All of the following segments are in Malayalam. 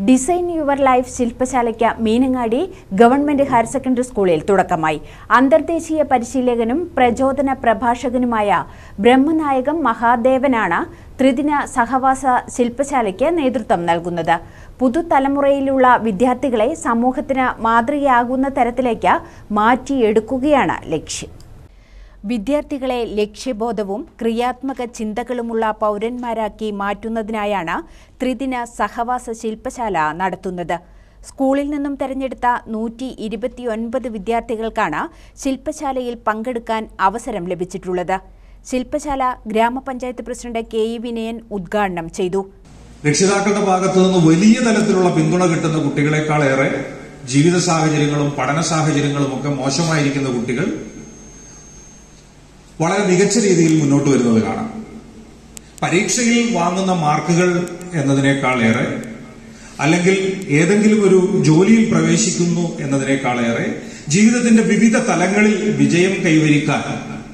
ഡിസൈൻ യുവർ ലൈഫ് ശില്പശാലയ്ക്ക് മീനങ്ങാടി ഗവൺമെന്റ് ഹയർ സെക്കൻഡറി സ്കൂളിൽ തുടക്കമായി അന്തർദേശീയ പരിശീലകനും പ്രചോദന പ്രഭാഷകനുമായ ബ്രഹ്മനായകം മഹാദേവനാണ് ത്രിദിന സഹവാസ ശില്പശാലയ്ക്ക് നേതൃത്വം നൽകുന്നത് പുതുതലമുറയിലുള്ള വിദ്യാർത്ഥികളെ സമൂഹത്തിന് മാതൃകയാകുന്ന തരത്തിലേക്ക് മാറ്റിയെടുക്കുകയാണ് ലക്ഷ്യം വിദ്യാർത്ഥികളെ ലക്ഷ്യബോധവും ക്രിയാത്മക ചിന്തകളുമുള്ള പൗരന്മാരാക്കി മാറ്റുന്നതിനായാണ് ത്രിദിന സഹവാസ ശില്പശാല നടത്തുന്നത് സ്കൂളിൽ നിന്നും തെരഞ്ഞെടുത്ത നൂറ്റി ഇരുപത്തിയൊൻപത് വിദ്യാർത്ഥികൾക്കാണ് ശില്പശാലയിൽ പങ്കെടുക്കാൻ അവസരം ലഭിച്ചിട്ടുള്ളത് ശില്പശാല ഗ്രാമപഞ്ചായത്ത് പ്രസിഡന്റ് കെ ഇ വിനയൻ ഉദ്ഘാടനം ചെയ്തു രക്ഷിതാക്കളുടെ ഭാഗത്തു നിന്ന് വലിയ തലത്തിലുള്ള പിന്തുണ കിട്ടുന്ന കുട്ടികളെക്കാളേറെ ജീവിത സാഹചര്യങ്ങളും പഠന സാഹചര്യങ്ങളും ഒക്കെ മോശമായിരിക്കുന്ന കുട്ടികൾ വളരെ മികച്ച രീതിയിൽ മുന്നോട്ട് വരുന്നത് കാണാം പരീക്ഷയിൽ വാങ്ങുന്ന മാർക്കുകൾ എന്നതിനേക്കാളേറെ അല്ലെങ്കിൽ ഏതെങ്കിലും ഒരു ജോലിയിൽ പ്രവേശിക്കുന്നു എന്നതിനേക്കാളേറെ ജീവിതത്തിന്റെ വിവിധ തലങ്ങളിൽ വിജയം കൈവരിക്കാൻ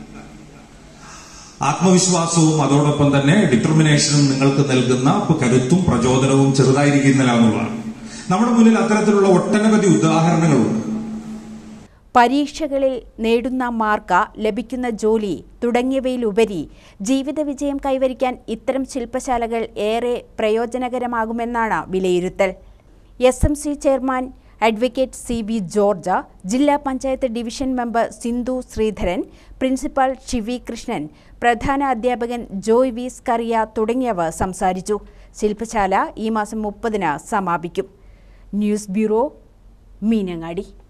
ആത്മവിശ്വാസവും അതോടൊപ്പം തന്നെ ഡിറ്റർമിനേഷനും നിങ്ങൾക്ക് നൽകുന്ന കരുത്തും പ്രചോദനവും ചെറുതായിരിക്കുന്നില്ല എന്നുള്ളതാണ് നമ്മുടെ മുന്നിൽ അത്തരത്തിലുള്ള ഒട്ടനവധി ഉദാഹരണങ്ങളുണ്ട് പരീക്ഷകളിൽ നേടുന്ന മാർക്ക് ലഭിക്കുന്ന ജോലി തുടങ്ങിയവയിലുപരി ജീവിത വിജയം കൈവരിക്കാൻ ഇത്തരം ശില്പശാലകൾ ഏറെ പ്രയോജനകരമാകുമെന്നാണ് വിലയിരുത്തൽ S M C chairman advocate C B George ജില്ലാ panchayat division member Sindhu Sreedharan principal Shivi Krishnan പ്രധാന അധ്യാപകൻ ജോയ് വി സ്കറിയ തുടങ്ങിയവർ സംസാരിച്ചു ശില്പശാല ഈ മാസം മുപ്പതിന് സമാപിക്കും ന്യൂസ് ബ്യൂറോ മീനങ്ങാടി